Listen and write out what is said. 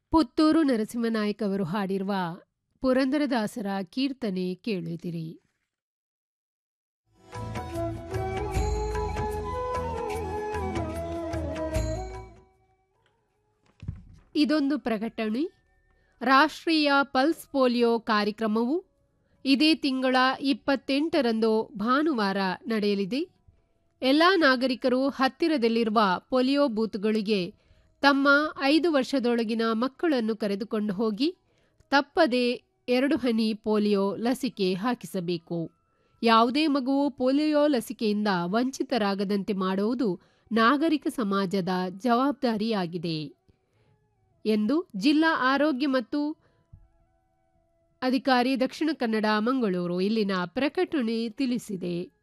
ಪುತ್ತೂರು ನರಸಿಂಹನಾಯ್ಕ ಅವರು ಹಾಡಿರುವ ಪುರಂದರದಾಸರ ಕೀರ್ತನೆ ಕೇಳಿದಿರಿ ಇದೊಂದು ಪ್ರಕಟಣೆ ರಾಷ್ಟ್ರೀಯ ಪಲ್ಸ್ ಪೋಲಿಯೋ ಕಾರ್ಯಕ್ರಮವು ಇದೇ ತಿಂಗಳ ಇಪ್ಪತ್ತೆಂಟರಂದು ಭಾನುವಾರ ನಡೆಯಲಿದೆ ಎಲ್ಲ ನಾಗರಿಕರು ಹತ್ತಿರದಲ್ಲಿರುವ ಪೋಲಿಯೋ ಬೂತ್ಗಳಿಗೆ ತಮ್ಮ ಐದು ವರ್ಷದೊಳಗಿನ ಮಕ್ಕಳನ್ನು ಕರೆದುಕೊಂಡು ಹೋಗಿ ತಪ್ಪದೆ ಎರಡು ಹನಿ ಪೋಲಿಯೋ ಲಸಿಕೆ ಹಾಕಿಸಬೇಕು ಯಾವುದೇ ಮಗುವು ಪೋಲಿಯೋ ಲಸಿಕೆಯಿಂದ ವಂಚಿತರಾಗದಂತೆ ಮಾಡುವುದು ನಾಗರಿಕ ಸಮಾಜದ ಜವಾಬ್ದಾರಿಯಾಗಿದೆ ಎಂದು ಜಿಲ್ಲಾ ಆರೋಗ್ಯ ಮತ್ತು ಅಧಿಕಾರಿ ದಕ್ಷಿಣ ಕನ್ನಡ ಮಂಗಳೂರು ಇಲ್ಲಿನ ಪ್ರಕಟಣೆ ತಿಳಿಸಿದೆ